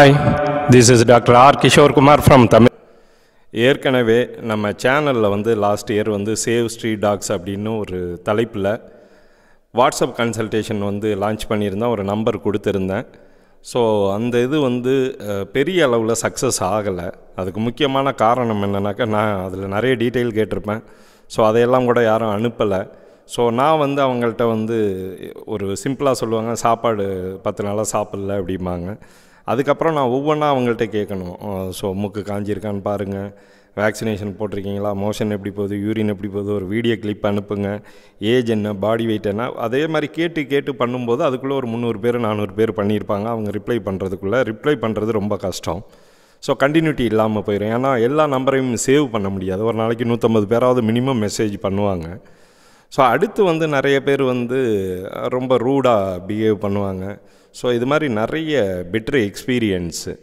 hi this is doctor R Kishore Kumar from Tamil ஏற்கனவே நம்ம சேனலில் வந்து லாஸ்ட் இயர் வந்து சேவ் ஸ்ட்ரீட் டாக்ஸ் அப்படின்னு ஒரு தலைப்பில் வாட்ஸ்அப் கன்சல்டேஷன் வந்து லான்ச் பண்ணியிருந்தேன் ஒரு நம்பர் கொடுத்துருந்தேன் ஸோ அந்த இது வந்து அஹ், பெரிய அளவில் சக்ஸஸ் ஆகலை அதுக்கு முக்கியமான காரணம் என்னன்னாக்கா நான் அதில் நிறைய டீட்டெயில் கேட்டிருப்பேன் ஸோ அதையெல்லாம் கூட யாரும் அனுப்பலை ஸோ நான் வந்து அவங்கள்ட்ட வந்து ஒரு சிம்பிளாக சொல்லுவாங்க சாப்பாடு பத்து நாளாக சாப்பிடல அப்படிம்பாங்க அதுக்கப்புறம் நான் ஒவ்வொன்றா அவங்கள்ட்ட கேட்கணும் ஸோ மூக்கு காஞ்சிருக்கான்னு பாருங்கள் வேக்சினேஷன் போட்டிருக்கீங்களா மோஷன் எப்படி போகுது யூரின் எப்படி போகுது ஒரு வீடியோ கிளிப் அனுப்புங்க ஏஜ் என்ன பாடி வெயிட் என்ன அதே மாதிரி கேட்டு கேட்டு பண்ணும்போது அதுக்குள்ளே ஒரு முந்நூறு பேர் நானூறு பேர் பண்ணியிருப்பாங்க அவங்க ரிப்ளை பண்ணுறதுக்குள்ளே ரிப்ளை பண்ணுறது ரொம்ப கஷ்டம் ஸோ கண்டினியூட்டி இல்லாமல் போயிடும் ஏன்னா எல்லா நம்பரையும் சேவ் பண்ண முடியாது ஒரு நாளைக்கு நூற்றம்பது பேராவது மினிமம் மெசேஜ் பண்ணுவாங்க ஸோ அடுத்து வந்து நிறைய பேர் வந்து ரொம்ப ரூடாக பிஹேவ் பண்ணுவாங்க ஸோ இது மாதிரி நிறைய பெட்ரு எக்ஸ்பீரியன்ஸு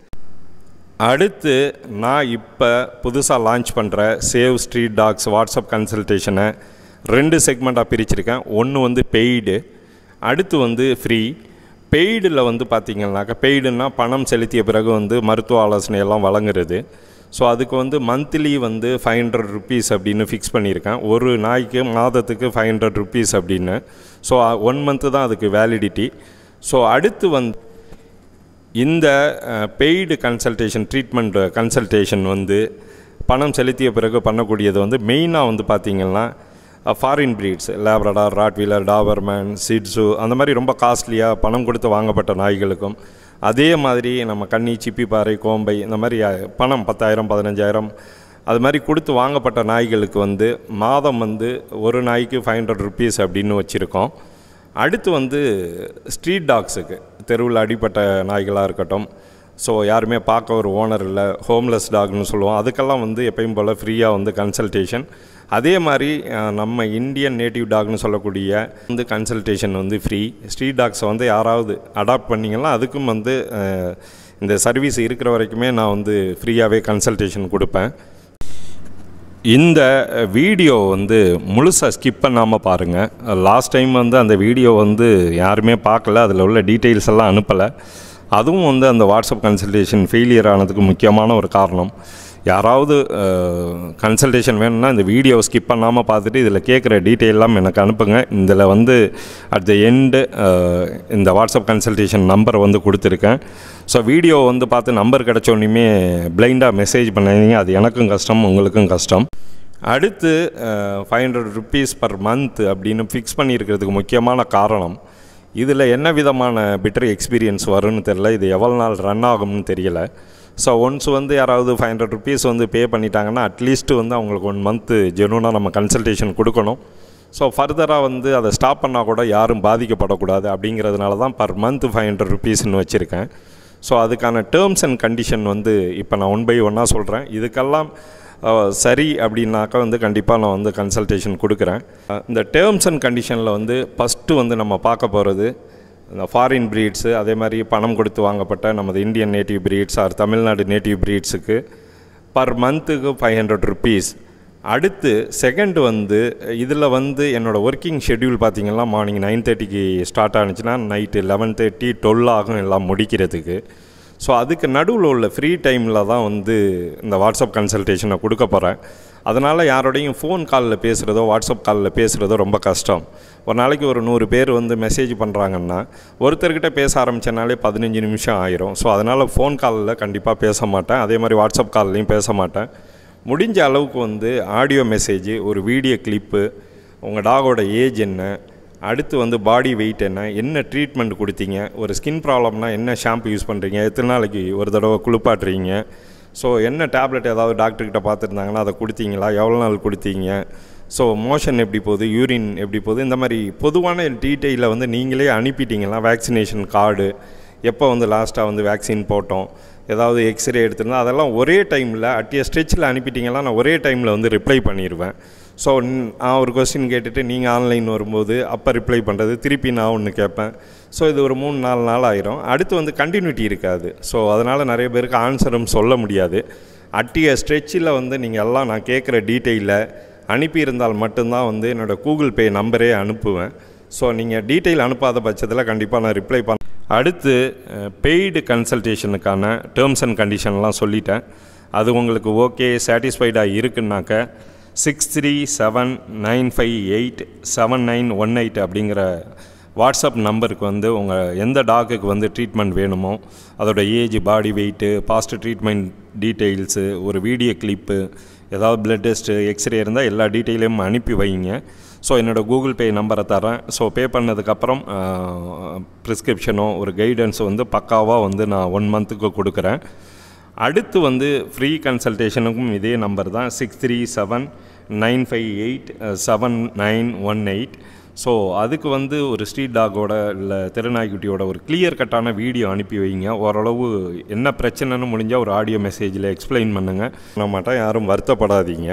அடுத்து நான் இப்போ புதுசாக லான்ச் பண்ணுற சேவ் ஸ்ட்ரீட் டாக்ஸ் வாட்ஸ்அப் கன்சல்டேஷனை ரெண்டு செக்மெண்ட்டாக பிரிச்சிருக்கேன் ஒன்று வந்து பெய்டு அடுத்து வந்து ஃப்ரீ பெய்டில் வந்து பார்த்திங்கனாக்கா பெய்டுன்னா பணம் செலுத்திய பிறகு வந்து மருத்துவ ஆலோசனை எல்லாம் வழங்குறது ஸோ அதுக்கு வந்து மந்த்லி வந்து ஃபைவ் ஹண்ட்ரட் ருபீஸ் அப்படின்னு ஃபிக்ஸ் பண்ணியிருக்கேன் ஒரு நாய்க்கு மாதத்துக்கு ஃபைவ் ஹண்ட்ரட் ருபீஸ் அப்படின்னு ஸோ ஒன் மந்த்து தான் அதுக்கு வேலிடிட்டி ஸோ அடுத்து வந்து இந்த பெய்டு கன்சல்டேஷன் ட்ரீட்மெண்ட் கன்சல்டேஷன் வந்து பணம் செலுத்திய பிறகு பண்ணக்கூடியது வந்து மெயினாக வந்து பார்த்திங்கன்னா foreign breeds Labrador Rottweiler Doberman Shih Tzu அந்த மாதிரி ரொம்ப காஸ்ட்லியாக பணம் கொடுத்து வாங்கப்பட்ட நாய்களுக்கும் அதே மாதிரி நம்ம கன்னி சிப்பிப்பாறை கோம்பை இந்த மாதிரி அஹ், பணம் பத்தாயிரம் பதினஞ்சாயிரம் அது மாதிரி கொடுத்து வாங்கப்பட்ட நாய்களுக்கு வந்து மாதம் வந்து ஒரு நாய்க்கு ஃபைவ் ஹண்ட்ரட் ருபீஸ் அப்படின்னு வச்சுருக்கோம் அடுத்து வந்து ஸ்ட்ரீட் டாக்ஸுக்கு தெருவில் அடிப்பட்ட நாய்களாக இருக்கட்டும் ஸோ யாருமே பார்க்க ஒரு ஓனர் இல்லை ஹோம்லெஸ் டாக்னு சொல்லுவோம் அதுக்கெல்லாம் வந்து எப்பயும் போல் ஃப்ரீயாக வந்து கன்சல்டேஷன் அதே மாதிரி அஹ், நம்ம இந்தியன் நேட்டிவ் டாக்னு சொல்லக்கூடிய வந்து கன்சல்டேஷன் வந்து ஃப்ரீ ஸ்ட்ரீட் டாக்ஸை வந்து யாராவது அடாப்ட் பண்ணிங்கன்னா அதுக்கும் வந்து அஹ், இந்த சர்வீஸ் இருக்கிற வரைக்குமே நான் வந்து ஃப்ரீயாகவே கன்சல்டேஷன் கொடுப்பேன் இந்த வீடியோ வந்து முழுசாக ஸ்கிப் பண்ணாமல் பாருங்கள் லாஸ்ட் டைம் வந்து அந்த வீடியோ வந்து யாருமே பார்க்கல அதில் உள்ள டீட்டெயில்ஸ் எல்லாம் அனுப்பலை அதுவும் வந்து அந்த வாட்ஸ்அப் கன்சல்டேஷன் ஃபெயிலியர் ஆனதுக்கு முக்கியமான ஒரு காரணம் யாராவது கன்சல்டேஷன் வேணும்னா இந்த வீடியோ ஸ்கிப் பண்ணாமல் பார்த்துட்டு இதில் கேட்குற டீட்டெயிலாம் எனக்கு அனுப்புங்க இதில் வந்து அட் த எண்டு இந்த வாட்ஸ்அப் கன்சல்டேஷன் நம்பர் வந்து கொடுத்துருக்கேன் ஸோ வீடியோ வந்து பார்த்து நம்பர் கிடச்சோன்னையுமே பிளைண்டாக மெசேஜ் பண்ணீங்க அது எனக்கும் கஷ்டம் உங்களுக்கும் கஷ்டம் அடுத்து five hundred rupees per month அப்படின்னு ஃபிக்ஸ் பண்ணியிருக்கிறதுக்கு முக்கியமான காரணம் இதில் என்ன விதமான பெட்டர் எக்ஸ்பீரியன்ஸ் வரும்னு தெரில இது எவ்வளோ நாள் ரன் ஆகும்னு தெரியல ஸோ ஒன்ஸ் வந்து யாராவது ஃபைவ் ஹண்ட்ரட் ருபீஸ் வந்து பே பண்ணிட்டாங்கன்னா அட்லீஸ்ட் வந்து அவங்களுக்கு ஒன் மந்த்து ஜெனுவனாக நம்ம கன்சல்டேஷன் கொடுக்கணும் ஸோ ஃபர்தராக வந்து அதை ஸ்டாப் பண்ணால் கூட யாரும் பாதிக்கப்படக்கூடாது அப்படிங்கிறதுனால தான் பர் மந்த் ஃபைவ் ஹண்ட்ரட் ருபீஸ்னு வச்சுருக்கேன் ஸோ அதுக்கான டேர்ம்ஸ் அண்ட் கண்டிஷன் வந்து இப்போ நான் ஒன் பை ஒன்னாக சொல்கிறேன் இதுக்கெல்லாம் அஹ், சரி அப்படின்னாக்கா வந்து கண்டிப்பாக நான் வந்து கன்சல்டேஷன் கொடுக்குறேன் அஹ், இந்த டேர்ம்ஸ் அண்ட் கண்டிஷனில் வந்து ஃபஸ்ட்டு வந்து நம்ம பார்க்க போகிறது இந்த ஃபாரின் ப்ரீட்ஸு அதே மாதிரி பணம் கொடுத்து வாங்கப்பட்ட நமது Indian native breeds or Tamil Nadu native ப்ரீட்ஸுக்கு பர் மந்த்துக்கு ஃபைவ் ஹண்ட்ரட் ருபீஸ் அடுத்து செகண்ட் வந்து இதில் வந்து என்னோடய ஒர்க்கிங் ஷெட்யூல் பார்த்தீங்கன்னா மார்னிங் நைன் தேர்ட்டிக்கு ஸ்டார்ட் ஆனிச்சுன்னா நைட்டு லெவன் தேர்ட்டி டுவெல் ஆகும் எல்லாம் முடிக்கிறதுக்கு ஸோ அதுக்கு நடுவில் உள்ள ஃப்ரீ டைமில் தான் வந்து இந்த வாட்ஸ்அப் கன்சல்டேஷனை கொடுக்க போகிறேன் அதனால் யாரோடையும் ஃபோன் காலில் பேசுகிறதோ வாட்ஸ்அப் காலில் பேசுகிறதோ ரொம்ப கஷ்டம் ஒரு நாளைக்கு ஒரு நூறு பேர் வந்து மெசேஜ் பண்ணுறாங்கன்னா ஒருத்தர்கிட்ட பேச ஆரம்பித்தனாலே பதினஞ்சு நிமிஷம் ஆயிரும் ஸோ அதனால் ஃபோன் காலில் கண்டிப்பாக பேச மாட்டேன் அதே மாதிரி வாட்ஸ்அப் கால்லையும் பேச மாட்டேன் முடிஞ்ச அளவுக்கு வந்து ஆடியோ மெசேஜ் ஒரு வீடியோ கிளிப்பு உங்கள் டாகோட ஏஜ் என்ன அடுத்து வந்து பாடி வெயிட் என்ன என்ன ட்ரீட்மெண்ட் கொடுத்தீங்க ஒரு ஸ்கின் ப்ராப்ளம்னா என்ன ஷாம்பு யூஸ் பண்ணுறீங்க எத்தனை நாளைக்கு ஒரு தடவை குளிப்பாட்டுறீங்க ஸோ என்ன டேப்லெட் ஏதாவது டாக்டர்கிட்ட பார்த்துருந்தாங்கன்னா அதை கொடுத்தீங்களா எவ்வளோ நாள் கொடுத்தீங்க ஸோ மோஷன் எப்படி போகுது யூரின் எப்படி போகுது இந்த மாதிரி பொதுவான டீட்டெயிலை வந்து நீங்களே அனுப்பிட்டீங்களா வேக்சினேஷன் கார்டு எப்போ வந்து லாஸ்ட்டாக வந்து வேக்சின் போட்டோம் ஏதாவது எக்ஸ்ரே எடுத்திருந்தா அதெல்லாம் ஒரே டைமில் அட்டிய ஸ்ட்ரெச்சில் அனுப்பிட்டீங்களா நான் ஒரே டைமில் வந்து ரிப்ளை பண்ணிடுவேன் ஸோ நான் ஒரு கொஸ்டின் கேட்டுட்டு நீங்கள் ஆன்லைன் வரும்போது அப்போ ரிப்ளை பண்ணுறது திருப்பி நான் ஒன்று கேட்பேன் ஸோ இது ஒரு மூணு நாலு நாள் ஆயிரும் அடுத்து வந்து கண்டினியூட்டி இருக்காது ஸோ அதனால் நிறைய பேருக்கு ஆன்சரும் சொல்ல முடியாது அட்டிய ஸ்ட்ரெச்சில் வந்து நீங்கள் எல்லாம் நான் கேட்குற டீட்டெயிலை அனுப்பியிருந்தால் மட்டும்தான் வந்து என்னோடய கூகுள் பே நம்பரே அனுப்புவேன் ஸோ நீங்கள் டீட்டெயில் அனுப்பாத பட்சத்தில் கண்டிப்பாக நான் ரிப்ளை பண்ண அடுத்து பெய்டு கன்சல்டேஷனுக்கான டேர்ம்ஸ் அண்ட் கண்டிஷன்லாம் சொல்லிட்டேன் அது உங்களுக்கு ஓகே சாட்டிஸ்ஃபைடாக இருக்குன்னாக்க six three seven nine five eight seven nine one eight அப்படிங்கிற வாட்ஸ்அப் நம்பருக்கு வந்து உங்கள் எந்த டாக்குக்கு வந்து ட்ரீட்மெண்ட் வேணுமோ அதோட age body weight past treatment details ஒரு வீடியோ கிளிப்பு ஏதாவது பிளட் டெஸ்ட்டு எக்ஸ்ரே இருந்தால் எல்லா டீட்டெயிலையும் அனுப்பி வைங்க ஸோ என்னோடய கூகுள் பே நம்பரை தரேன் ஸோ பே பண்ணதுக்கப்புறம் ப்ரிஸ்கிரிப்ஷனோ ஒரு கைடன்ஸ் வந்து பக்காவாக வந்து நான் ஒன் மந்த்துக்கு கொடுக்குறேன் அடுத்து வந்து ஃப்ரீ கன்சல்டேஷனுக்கும் இதே நம்பர் தான் six three seven nine five eight seven nine one eight so அதுக்கு வந்து ஒரு ஸ்ட்ரீட் டாகோட இல்லை திருநாய்க்குட்டியோட ஒரு கிளியர் கட்டான வீடியோ அனுப்பி வைங்க ஓரளவு என்ன பிரச்சனைன்னு முடிஞ்சால் ஒரு ஆடியோ மெசேஜில் எக்ஸ்பிளைன் பண்ணுங்கள் நான் மட்டும் யாரும் வருத்தப்படாதீங்க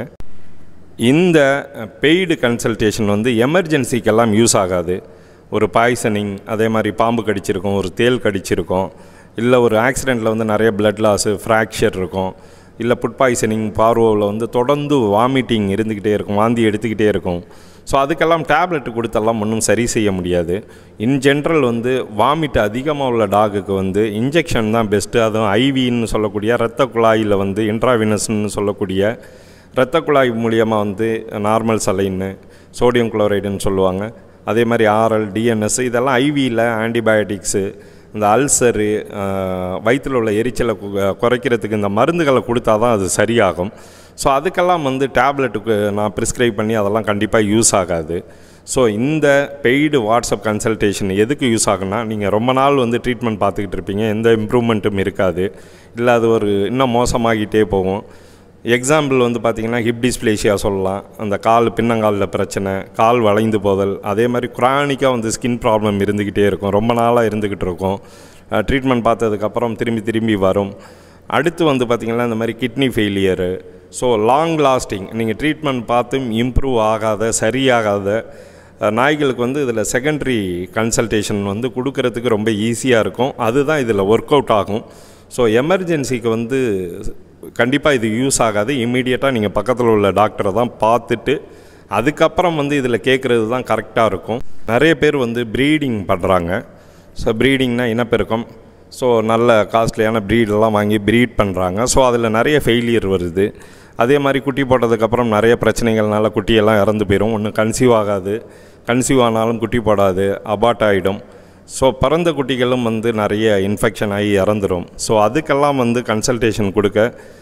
இந்த பெய்டு கன்சல்டேஷன் வந்து எமர்ஜென்சிக்கெல்லாம் யூஸ் ஆகாது ஒரு பாய்சனிங் அதே மாதிரி பாம்பு கடிச்சிருக்கும் ஒரு தேல் கடிச்சிருக்கும் இல்லை ஒரு ஆக்சிடெண்ட்டில் வந்து நிறைய பிளட் லாஸு ஃப்ராக்சர் இருக்கும் இல்லை ஃபுட் பாய்சனிங் பார்வோவில் வந்து தொடர்ந்து வாமிட்டிங் இருந்துக்கிட்டே இருக்கும் வாந்தி எடுத்துக்கிட்டே இருக்கும் ஸோ அதுக்கெல்லாம் டேப்லெட் கொடுத்தெல்லாம் ஒன்றும் சரி செய்ய முடியாது இன் ஜென்ரல் வந்து வாமிட் அதிகமாக உள்ள டாகுக்கு வந்து இன்ஜெக்ஷன் தான் பெஸ்ட்டு அதுவும் ஐவின்னு சொல்லக்கூடிய இரத்த குழாயில் வந்து இன்ட்ராவினஸ்ன்னு சொல்லக்கூடிய இரத்த குழாய் மூலியமாக வந்து நார்மல் சலைன்னு சோடியம் குளோரைடுன்னு சொல்லுவாங்க அதே மாதிரி ஆர்எல் டிஎன்எஸ் இதெல்லாம் ஐவியில் ஆன்டிபயோட்டிக்ஸு இந்த அல்சரு வயிற்றில் உள்ள எரிச்சலை கு- குறைக்கிறதுக்கு இந்த மருந்துகளை கொடுத்தா தான் அது சரியாகும் ஸோ அதுக்கெல்லாம் வந்து டேப்லெட்டுக்கு நான் ப்ரிஸ்கிரைப் பண்ணி அதெல்லாம் கண்டிப்பாக யூஸ் ஆகாது ஸோ இந்த பெய்டு வாட்ஸ்அப் கன்சல்டேஷன் எதுக்கு யூஸ் ஆகுனா நீங்கள் ரொம்ப நாள் வந்து ட்ரீட்மெண்ட் பார்த்துக்கிட்டு இருப்பீங்க எந்த இம்ப்ரூவ்மெண்ட்டும் இருக்காது இல்லை அது ஒரு இன்னும் மோசமாகிட்டே போகும் எக்ஸாம்பிள் வந்து பார்த்திங்கன்னா ஹிப் டிஸ்பிளேஷியா சொல்லலாம் அந்த கால் பின்னங்காலில் பிரச்சனை கால் வளைந்து போதல் அதே மாதிரி குரானிக்காக வந்து ஸ்கின் ப்ராப்ளம் இருந்துக்கிட்டே இருக்கும் ரொம்ப நாளாக இருந்துக்கிட்டு இருக்கும் ட்ரீட்மெண்ட் பார்த்ததுக்கப்புறம் திரும்பி திரும்பி வரும் அடுத்து வந்து பார்த்திங்கன்னா இந்த மாதிரி kidney failure so long lasting நீங்கள் ட்ரீட்மெண்ட் பார்த்தும் இம்ப்ரூவ் ஆகாத சரியாகாத அஹ், நாய்களுக்கு வந்து இதில் செகண்டரி கன்சல்டேஷன் வந்து கொடுக்கறதுக்கு ரொம்ப ஈஸியாக இருக்கும் அதுதான் இதில் ஒர்க் அவுட் ஆகும் ஸோ எமர்ஜென்சிக்கு வந்து கண்டிப்பாக இது யூஸ் ஆகாது இம்மீடியட்டாக நீங்கள் பக்கத்தில் உள்ள டாக்டரை தான் பார்த்துட்டு அதுக்கப்புறம் வந்து இதில் கேட்குறது தான் கரெக்டாக இருக்கும் நிறைய பேர் வந்து ப்ரீடிங் பண்ணுறாங்க ஸோ ப்ரீடிங்னா இனப்பெருக்கம் ஸோ நல்ல காஸ்ட்லியான ப்ரீடெல்லாம் வாங்கி ப்ரீட் பண்ணுறாங்க ஸோ அதில் நிறைய ஃபெயிலியர் வருது அதே மாதிரி குட்டி போட்டதுக்கப்புறம் நிறைய பிரச்சனைகள்னால குட்டியெல்லாம் இறந்து போயிடும் ஒன்று கன்சீவ் ஆகாது கன்சீவ் ஆனாலும் குட்டி போடாது அபார்ட் ஆகிடும் ஸோ பிறந்த குட்டிகளும் வந்து நிறைய இன்ஃபெக்ஷன் ஆகி இறந்துடும் ஸோ அதுக்கெல்லாம் வந்து கன்சல்டேஷன் கொடுக்க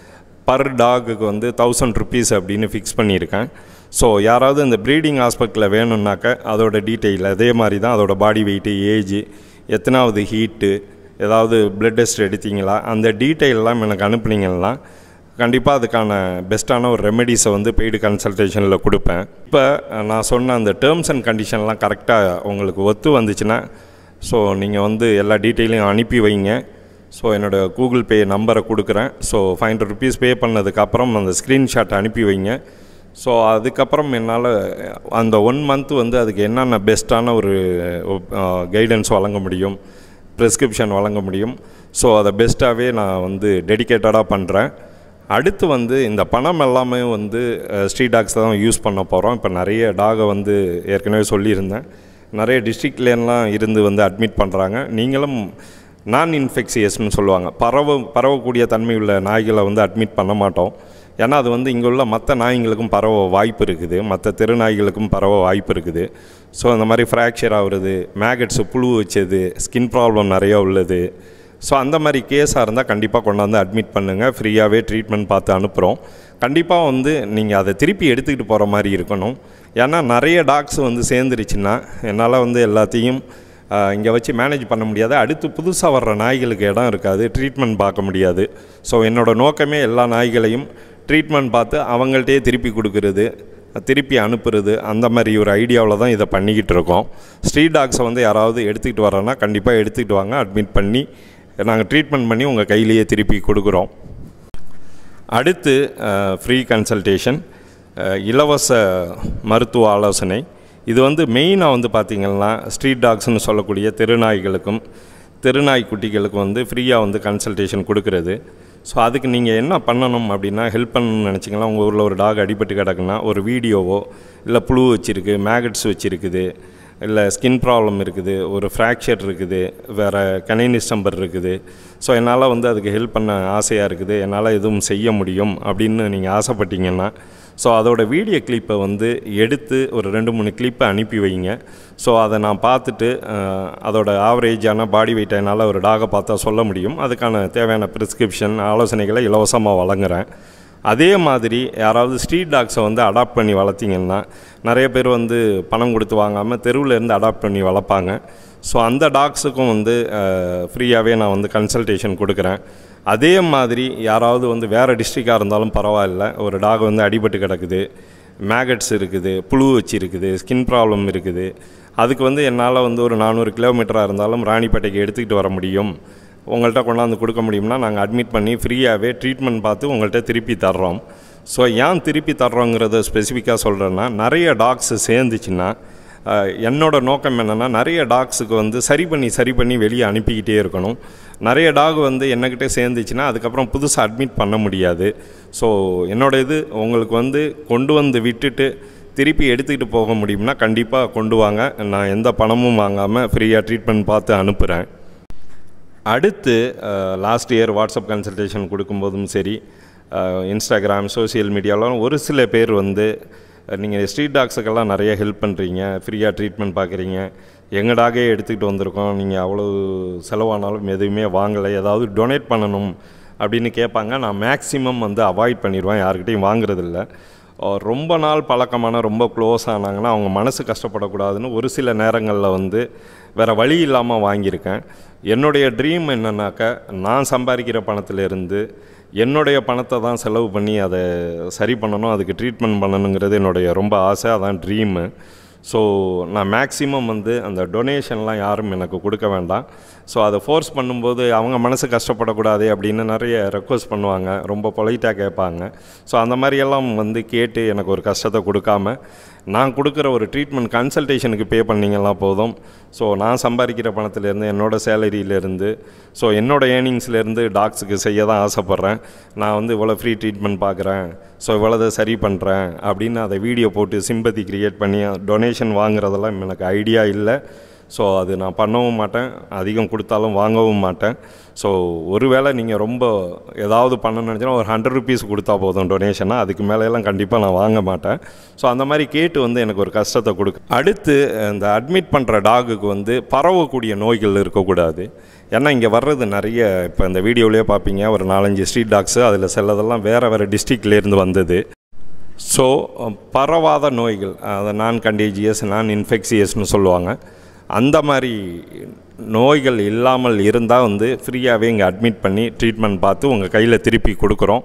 பர் டாகுக்கு வந்து தௌசண்ட் ருபீஸ் அப்படின்னு ஃபிக்ஸ் பண்ணியிருக்கேன் ஸோ யாராவது இந்த ப்ரீடிங் ஆஸ்பெக்டில் வேணும்னாக்க அதோட டீட்டெயில் அதே மாதிரி தான் அதோட பாடி வெயிட்டு ஏஜ் எத்தனாவது ஹீட்டு ஏதாவது பிளட் டெஸ்ட் எடுத்தீங்களா அந்த டீட்டெயிலெலாம் எனக்கு அனுப்புனீங்கன்னா கண்டிப்பாக அதுக்கான பெஸ்ட்டான ஒரு ரெமெடிஸை வந்து பெய்டு கன்சல்டேஷனில் கொடுப்பேன் இப்போ நான் சொன்ன அந்த டேர்ம்ஸ் அண்ட் கண்டிஷன்லாம் கரெக்டாக உங்களுக்கு ஒத்து வந்துச்சுன்னா ஸோ நீங்கள் வந்து எல்லா டீட்டெயிலையும் அனுப்பி வைங்க ஸோ என்னோடய கூகுள் பே நம்பரை கொடுக்குறேன் so five hundred rupees pay பண்ணதுக்கப்புறம் அந்த ஸ்க்ரீன்ஷாட் அனுப்பி வைங்க ஸோ அதுக்கப்புறம் என்னால் அந்த ஒன் மந்த் வந்து அதுக்கு என்னென்ன பெஸ்ட்டான ஒரு கைடன்ஸ் வழங்க முடியும் ப்ரிஸ்கிரிப்ஷன் வழங்க முடியும் ஸோ அதை பெஸ்ட்டாகவே நான் வந்து டெடிகேட்டடாக பண்ணுறேன் அடுத்து வந்து இந்த பணம் எல்லாமே வந்து ஸ்ட்ரீட் டாக்ஸ் தான் யூஸ் பண்ண போகிறோம் இப்போ நிறைய டாகை வந்து ஏற்கனவே சொல்லியிருந்தேன் நிறைய டிஸ்ட்ரிக்ட்லேலாம் இருந்து வந்து அட்மிட் பண்ணுறாங்க நீங்களும் நான் இன்ஃபெக்சியஸ்னு சொல்லுவாங்க பரவ பரவக்கூடிய தன்மை உள்ள நாய்களை வந்து அட்மிட் பண்ண மாட்டோம் ஏன்னா அது வந்து இங்கே உள்ள மற்ற நாய்களுக்கும் பரவ வாய்ப்பு இருக்குது மற்ற தெரு நாய்களுக்கும் பரவ வாய்ப்பு இருக்குது ஸோ அந்த மாதிரி ஃப்ராக்சர் ஆகுறது மேகட்ஸு புழு வச்சது ஸ்கின் ப்ராப்ளம் நிறையா உள்ளது ஸோ அந்த மாதிரி கேஸாக இருந்தால் கண்டிப்பாக கொண்டாந்து அட்மிட் பண்ணுங்கள் ஃப்ரீயாகவே ட்ரீட்மெண்ட் பார்த்து அனுப்புகிறோம் கண்டிப்பாக வந்து நீங்கள் அதை திருப்பி எடுத்துக்கிட்டு போகிற மாதிரி இருக்கணும் ஏன்னா நிறைய டாக்ஸ் வந்து சேர்ந்துருச்சுன்னா என்னால் வந்து எல்லாத்தையும் இங்கே வச்சு மேனேஜ் பண்ண முடியாது அடுத்து புதுசாக வர்ற நாய்களுக்கு இடம் இருக்காது ட்ரீட்மெண்ட் பார்க்க முடியாது ஸோ என்னோடய நோக்கமே எல்லா நாய்களையும் ட்ரீட்மெண்ட் பார்த்து அவங்கள்ட்டயே திருப்பி கொடுக்கறது திருப்பி அனுப்புறது அந்த மாதிரி ஒரு ஐடியாவில் தான் இதை பண்ணிக்கிட்டு இருக்கோம் ஸ்ட்ரீட் டாக்ஸை வந்து யாராவது எடுத்துக்கிட்டு வரோன்னா கண்டிப்பாக எடுத்துக்கிட்டு வாங்க அட்மிட் பண்ணி நாங்கள் ட்ரீட்மெண்ட் பண்ணி உங்கள் கையிலேயே திருப்பி கொடுக்குறோம் அடுத்து ஃப்ரீ கன்சல்டேஷன் இலவச மருத்துவ ஆலோசனை இது வந்து மெயினாக வந்து பார்த்திங்கன்னா ஸ்ட்ரீட் டாக்ஸ்னு சொல்லக்கூடிய தெருநாய்களுக்கும் தெருநாய் குட்டிகளுக்கும் வந்து ஃப்ரீயாக வந்து கன்சல்டேஷன் கொடுக்கறது ஸோ அதுக்கு நீங்கள் என்ன பண்ணணும் அப்படின்னா ஹெல்ப் பண்ணணும்னு நினச்சிங்கன்னா உங்கள் ஊரில் ஒரு டாக் அடிபட்டு கிடக்குன்னா ஒரு வீடியோவோ இல்லை புழு வச்சுருக்கு மேகட்ஸ் வச்சுருக்குது இல்லை ஸ்கின் ப்ராப்ளம் இருக்குது ஒரு ஃப்ராக்சர் இருக்குது வேறு கனைனிஸ் நம்பர் இருக்குது ஸோ என்னால் வந்து அதுக்கு ஹெல்ப் பண்ண ஆசையாக இருக்குது என்னால் எதுவும் செய்ய முடியும் அப்படின்னு நீங்கள் ஆசைப்பட்டீங்கன்னா ஸோ அதோட வீடியோ கிளிப்பை வந்து எடுத்து ஒரு ரெண்டு மூணு கிளிப்பை அனுப்பி வைங்க ஸோ அதை நான் பார்த்துட்டு அஹ், அதோட ஆவரேஜான பாடி வெயிட்டை என்னால் ஒரு டாகை பார்த்தா சொல்ல முடியும் அதுக்கான தேவையான ப்ரிஸ்கிரிப்ஷன் ஆலோசனைகளை இலவசமாக வழங்குறேன் அதே மாதிரி யாராவது ஸ்ட்ரீட் டாக்ஸை வந்து அடாப்ட் பண்ணி வளர்த்திங்கன்னா நிறைய பேர் வந்து பணம் கொடுத்து வாங்காமல் தெருவில் இருந்து அடாப்ட் பண்ணி வளர்ப்பாங்க ஸோ அந்த டாக்ஸுக்கும் வந்து ஃப்ரீயாகவே நான் வந்து கன்சல்டேஷன் கொடுக்குறேன் அதே மாதிரி யாராவது வந்து வேறு டிஸ்ட்ரிக்டாக இருந்தாலும் பரவாயில்ல ஒரு டாக் வந்து அடிபட்டு கிடக்குது மேகட்ஸ் இருக்குது புழு வச்சு இருக்குது ஸ்கின் ப்ராப்ளம் இருக்குது அதுக்கு வந்து என்னால் வந்து ஒரு நானூறு கிலோமீட்டராக இருந்தாலும் ராணிப்பேட்டைக்கு எடுத்துக்கிட்டு வர முடியும் உங்கள்கிட்ட கொண்டாந்து கொடுக்க முடியும்னா நாங்கள் அட்மிட் பண்ணி ஃப்ரீயாகவே ட்ரீட்மெண்ட் பார்த்து உங்கள்கிட்ட திருப்பி தர்றோம் ஸோ ஏன் திருப்பி தர்றோங்கிறத ஸ்பெசிஃபிக்காக சொல்கிறேன்னா நிறைய டாக்ஸ் சேர்ந்துச்சுன்னா அஹ், என்னோட நோக்கம் என்னென்னா நிறைய டாக்ஸுக்கு வந்து சரி பண்ணி சரி பண்ணி வெளியே அனுப்பிக்கிட்டே இருக்கணும் நிறைய டாக் வந்து என்னக்கிட்ட சேர்ந்துச்சுன்னா அதுக்கப்புறம் புதுசாக அட்மிட் பண்ண முடியாது ஸோ என்னோட இது உங்களுக்கு வந்து கொண்டு வந்து விட்டுட்டு திருப்பி எடுத்துக்கிட்டு போக முடியும்னா கண்டிப்பாக கொண்டு வாங்க நான் எந்த பணமும் வாங்காமல் ஃப்ரீயாக ட்ரீட்மெண்ட் பார்த்து அனுப்புகிறேன் அடுத்து லாஸ்ட் இயர் வாட்ஸ்அப் கன்சல்டேஷன் கொடுக்கும்போதும் சரி இன்ஸ்டாகிராம் சோஷியல் மீடியாலாம் ஒரு சில பேர் வந்து நீங்கள் ஸ்ட்ரீட் டாக்ஸுக்கெல்லாம் நிறைய ஹெல்ப் பண்ணுறீங்க ஃப்ரீயாக ட்ரீட்மெண்ட் பார்க்குறீங்க எங்கள் டாகே எடுத்துக்கிட்டு வந்திருக்கோம் நீங்கள் அவ்வளோ செலவானாலும் எதுவுமே வாங்கலை ஏதாவது டொனேட் பண்ணணும் அப்படின்னு கேட்பாங்க நான் மேக்ஸிமம் வந்து அவாய்ட் பண்ணிடுவேன் யாருக்கிட்டையும் வாங்குறதில்ல அஹ் ரொம்ப நாள் பழக்கமான ரொம்ப க்ளோஸ் ஆனாங்கன்னா அவங்க மனசு கஷ்டப்படக்கூடாதுன்னு ஒரு சில நேரங்களில் வந்து வேறு வழி இல்லாமல் வாங்கியிருக்கேன் என்னுடைய ட்ரீம் என்னன்னாக்கா நான் சம்பாதிக்கிற பணத்திலிருந்து என்னுடைய பணத்தை தான் செலவு பண்ணி அதை சரி பண்ணணும் அதுக்கு ட்ரீட்மெண்ட் பண்ணணுங்கிறது என்னுடைய ரொம்ப ஆசை அதான் ட்ரீமு ஸோ நான் மேக்ஸிமம் வந்து அந்த டொனேஷன்லாம் யாரும் எனக்கு கொடுக்க வேண்டாம் ஸோ அதை ஃபோர்ஸ் பண்ணும்போது அவங்க மனசு கஷ்டப்படக்கூடாது அப்படின்னு நிறைய ரெக்வஸ்ட் பண்ணுவாங்க ரொம்ப பொலைட்டாக கேட்பாங்க ஸோ அந்த மாதிரியெல்லாம் வந்து கேட்டு எனக்கு ஒரு கஷ்டத்தை கொடுக்காம நான் கொடுக்குற ஒரு ட்ரீட்மெண்ட் கன்சல்டேஷனுக்கு பே பண்ணிங்கன்னா போதும் ஸோ நான் சம்பாதிக்கிற பணத்திலேருந்து என்னோட சேலரியிலேருந்து ஸோ என்னோட ஏர்னிங்ஸ்லேருந்து டாக்ஸுக்கு செய்ய தான் ஆசைப்பட்றேன் நான் வந்து இவ்வளோ ஃப்ரீ ட்ரீட்மெண்ட் பார்க்குறேன் ஸோ இவ்வளோதை சரி பண்ணுறேன் அப்படின்னு அதை வீடியோ போட்டு சிம்பத்தி க்ரியேட் பண்ணி டொனேஷன் வாங்குறதெல்லாம் எனக்கு ஐடியா இல்லை ஸோ அது நான் பண்ணவும் மாட்டேன் அதிகம் கொடுத்தாலும் வாங்கவும் மாட்டேன் ஸோ ஒருவேளை நீங்கள் ரொம்ப ஏதாவது பண்ணணும்னு நினச்சினா ஒரு ஹண்ட்ரட் ருபீஸ் கொடுத்தா போதும் டொனேஷனாக அதுக்கு மேலேலாம் கண்டிப்பாக நான் வாங்க மாட்டேன் ஸோ அந்த மாதிரி கேட்டு வந்து எனக்கு ஒரு கஷ்டத்தை கொடுக்கு அடுத்து இந்த அட்மிட் பண்ணுற டாகுக்கு வந்து பரவக்கூடிய நோய்கள் இருக்கக்கூடாது ஏன்னா இங்கே வர்றது நிறைய இப்போ இந்த வீடியோவிலே பார்ப்பீங்க ஒரு நாலஞ்சு ஸ்ட்ரீட் டாக்ஸு அதில் சிலதெல்லாம் வேறு வேறு டிஸ்ட்ரிக்ட்லேருந்து வந்தது ஸோ பரவாத நோய்கள் அதை நான் கண்டேஜியஸ் நான் இன்ஃபெக்சியஸ்னு சொல்லுவாங்க அந்த மாதிரி நோய்கள் இல்லாமல் இருந்தால் வந்து ஃப்ரீயாகவே இங்கே அட்மிட் பண்ணி ட்ரீட்மெண்ட் பார்த்து உங்கள் கையில் திருப்பி கொடுக்குறோம்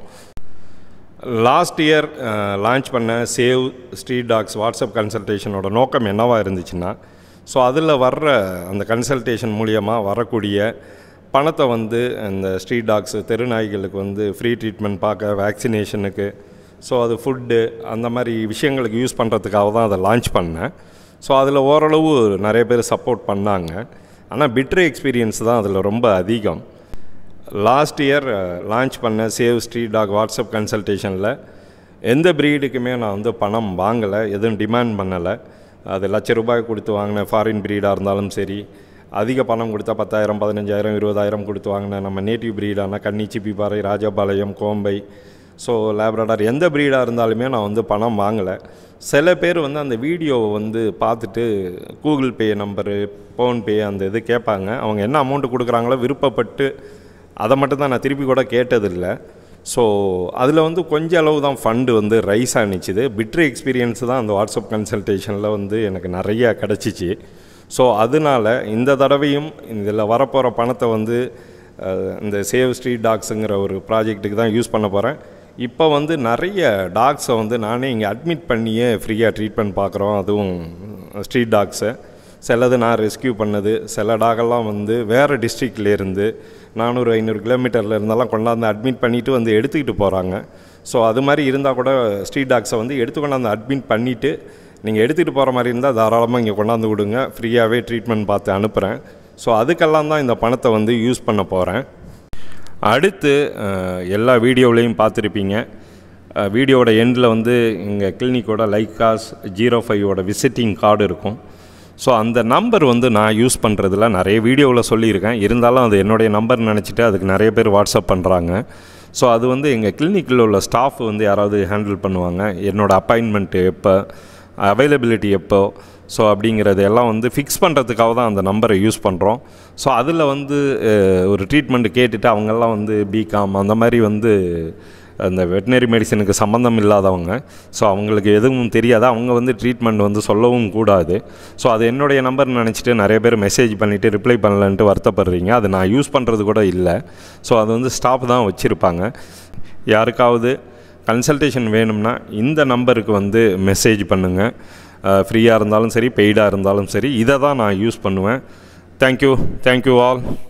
லாஸ்ட் இயர் லான்ச் பண்ண சேவ் ஸ்ட்ரீட் டாக்ஸ் வாட்ஸ்அப் கன்சல்டேஷனோட நோக்கம் என்னவாக இருந்துச்சுன்னா ஸோ அதில் வர்ற அந்த கன்சல்டேஷன் மூலியமாக வரக்கூடிய பணத்தை வந்து இந்த ஸ்ட்ரீட் டாக்ஸ் தெருநாய்களுக்கு வந்து ஃப்ரீ ட்ரீட்மெண்ட் பார்க்க வேக்சினேஷனுக்கு ஸோ அது ஃபுட்டு அந்த மாதிரி விஷயங்களுக்கு யூஸ் பண்ணுறதுக்காக தான் அதை லான்ச் பண்ணேன் ஸோ அதில் ஓரளவு நிறைய பேர் சப்போர்ட் பண்ணாங்க ஆனால் பிட்ரு எக்ஸ்பீரியன்ஸ் தான் அதில் ரொம்ப அதிகம் லாஸ்ட் இயர் லான்ச் பண்ண சேவ் ஸ்ட்ரீட் டாக் வாட்ஸ்அப் கன்சல்டேஷனில் எந்த ப்ரீடுக்குமே நான் வந்து பணம் வாங்கலை எதுவும் டிமாண்ட் பண்ணலை அது லட்ச ரூபாய் கொடுத்து வாங்கின ஃபாரின் ப்ரீடாக இருந்தாலும் சரி அதிக பணம் கொடுத்தா பத்தாயிரம் பதினஞ்சாயிரம் இருபதாயிரம் கொடுத்து வாங்கின நம்ம நேட்டிவ் ப்ரீடான கன்னி சிப்பிப்பாறை ராஜபாளையம் கோம்பை ஸோ லேப்ரடார் எந்த ப்ரீடாக இருந்தாலுமே நான் வந்து பணம் வாங்கலை சில பேர் வந்து அந்த வீடியோவை வந்து பார்த்துட்டு கூகுள் பே நம்பரு ஃபோன்பே அந்த இது கேட்பாங்க அவங்க என்ன அமௌண்ட்டு கொடுக்குறாங்களோ விருப்பப்பட்டு அதை மட்டும் தான் நான் திருப்பி கூட கேட்டதில்லை ஸோ அதில் வந்து கொஞ்ச அளவு தான் ஃபண்டு வந்து ரைஸ் ஆனிச்சுது பிட்ரு எக்ஸ்பீரியன்ஸ் தான் அந்த வாட்ஸ்அப் கன்சல்டேஷனில் வந்து எனக்கு நிறைய கிடச்சிச்சு ஸோ அதனால் இந்த தடவையும் இதில் வரப்போகிற பணத்தை வந்து அஹ், இந்த சேவ் ஸ்ட்ரீட் டாக்ஸுங்கிற ஒரு ப்ராஜெக்ட்டுக்கு தான் யூஸ் பண்ண போகிறேன் இப்போ வந்து நிறைய டாக்ஸை வந்து நானே இங்கே அட்மிட் பண்ணியே ஃப்ரீயாக ட்ரீட்மெண்ட் பார்க்குறோம் அதுவும் ஸ்ட்ரீட் டாக்ஸை சிலது நான் ரெஸ்கியூ பண்ணது சில டாகெல்லாம் வந்து வேறு டிஸ்ட்ரிக்ட்லேருந்து நானூறு ஐநூறு கிலோமீட்டரில் இருந்தெல்லாம் கொண்டாந்து அட்மிட் பண்ணிவிட்டு வந்து எடுத்துக்கிட்டு போகிறாங்க ஸோ அது மாதிரி இருந்தால் கூட ஸ்ட்ரீட் டாக்ஸை வந்து எடுத்து கொண்டாந்து அட்மிட் பண்ணிவிட்டு நீங்கள் எடுத்துகிட்டு போகிற மாதிரி இருந்தால் தாராளமாக இங்கே கொண்டாந்து விடுங்க ஃப்ரீயாகவே ட்ரீட்மெண்ட் பார்த்து அனுப்புகிறேன் ஸோ அதுக்கெல்லாம் தான் இந்த பணத்தை வந்து யூஸ் பண்ண போகிறேன் அடுத்து அஹ், எல்லா வீடியோவிலையும் பார்த்துருப்பீங்க அஹ், வீடியோவோட எண்டில் வந்து எங்கள் கிளினிக்கோட லைக்காஸ் ஜீரோ ஃபைவோட விசிட்டிங் கார்டு இருக்கும் ஸோ அந்த நம்பர் வந்து நான் யூஸ் பண்ணுறதுல நிறைய வீடியோவில் சொல்லியிருக்கேன் இருந்தாலும் அது என்னுடைய நம்பர் நினச்சிட்டு அதுக்கு நிறைய பேர் வாட்ஸ்அப் பண்ணுறாங்க ஸோ அது வந்து எங்கள் கிளினிக்கில் உள்ள ஸ்டாஃப் வந்து யாராவது ஹேண்டில் பண்ணுவாங்க என்னோடய அப்பாயின்மெண்ட்டு எப்போ அவைலபிலிட்டி எப்போ ஸோ அப்படிங்கிறது எல்லாம் வந்து ஃபிக்ஸ் பண்ணுறதுக்காக தான் அந்த நம்பரை யூஸ் பண்ணுறோம் ஸோ அதில் வந்து அஹ், ஒரு ட்ரீட்மெண்ட் கேட்டுட்டு அவங்கெல்லாம் வந்து பிகாம் அந்த மாதிரி வந்து அந்த வெட்டினரி மெடிசனுக்கு சம்மந்தம் இல்லாதவங்க ஸோ அவங்களுக்கு எதுவும் தெரியாது அவங்க வந்து ட்ரீட்மெண்ட் வந்து சொல்லவும் கூடாது ஸோ அது என்னுடைய நம்பர் நினச்சிட்டு நிறைய பேர் மெசேஜ் பண்ணிவிட்டு ரிப்ளை பண்ணலன்ட்டு வருத்தப்படுறீங்க அது நான் யூஸ் பண்ணுறது கூட இல்லை ஸோ அது வந்து ஸ்டாப் தான் வச்சுருப்பாங்க யாருக்காவது கன்சல்டேஷன் வேணும்னா இந்த நம்பருக்கு வந்து மெசேஜ் பண்ணுங்கள் ஃப்ரீயாக இருந்தாலும் சரி பெய்டாக இருந்தாலும் சரி இதை தான் நான் யூஸ் பண்ணுவேன் தேங்க்யூ தேங்க்யூ ஆல்